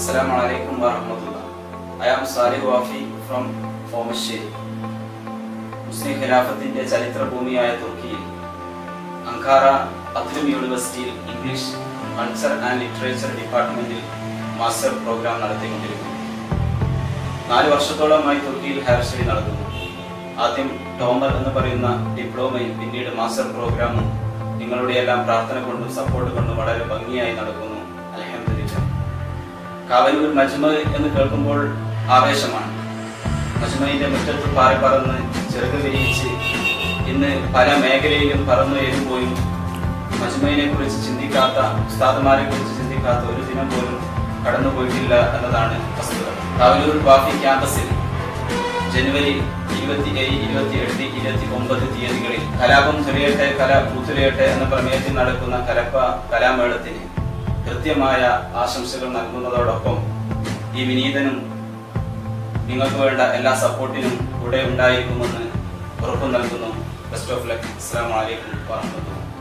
Assalamu alaikum wa rahmatullah. I am Salih Wafi from ഫോമശ്ശേരി മുസ്ലിം ഖിലാഫത്തിന്റെ ചരിത്രഭൂമിയായ തുർക്കിയിൽ Ankara Atilim യൂണിവേഴ്സിറ്റിയിൽ English culture and literature ഡിപ്പാർട്ട്മെന്റിൽ master program നടത്തിക്കൊണ്ടിരിക്കുന്നു നാല് വർഷത്തോളമായി തുർക്കിയിൽ ഹയർ സ്റ്റഡി നടക്കുന്നു ആദ്യം ടോമർ എന്ന് പറയുന്ന ഡിപ്ലോമയും പിന്നീട് മാസ്റ്റർ പ്രോഗ്രാമും നിങ്ങളുടെ എല്ലാം പ്രാർത്ഥന കൊണ്ടും സപ്പോർട്ട് കൊണ്ടും വളരെ ഭംഗിയായി നടക്കുന്നു അലഹമില്ല കാവലൂർ മജ്മ എന്ന് കേൾക്കുമ്പോൾ ആവേശമാണ് മജ്മയിന്റെ മുറ്റത്ത് പാറി പറന്ന് ചെറുക് വിരിയിച്ച് ഇന്ന് പല മേഖലയിലും പറന്നു എഴുമ്പോഴും മജ്മയിനെ കുറിച്ച് ചിന്തിക്കാത്ത ഉസ്താദുമാരെ കുറിച്ച് ചിന്തിക്കാത്ത ഒരു ദിനം പോലും കടന്നുപോയിട്ടില്ല എന്നതാണ് വസ്തുത കാവലൂർ ബാഫി ക്യാമ്പസിൽ ജനുവരി ഇരുപത്തി ഏഴ് ഇരുപത്തി എട്ട് ഇരുപത്തി ഒമ്പത് തീയതികളിൽ കലാപം ചൊരിയട്ടെ കല പൂത്തുലയട്ടെ എന്ന പ്രമേയത്തിൽ നടക്കുന്ന കലപ്പ കലാമേളത്തിന് കൃത്യമായ ആശംസകൾ നൽകുന്നതോടൊപ്പം ഈ വിനീതനും നിങ്ങൾക്ക് വേണ്ട എല്ലാ സപ്പോർട്ടിനും കൂടെ ഉണ്ടായിരിക്കുമെന്ന് ഉറപ്പു നൽകുന്നു ബെസ്റ്റ് ഓഫ് ലക്ക് അസ്സാം വലൈക്കും വാഹമത്തുള്ള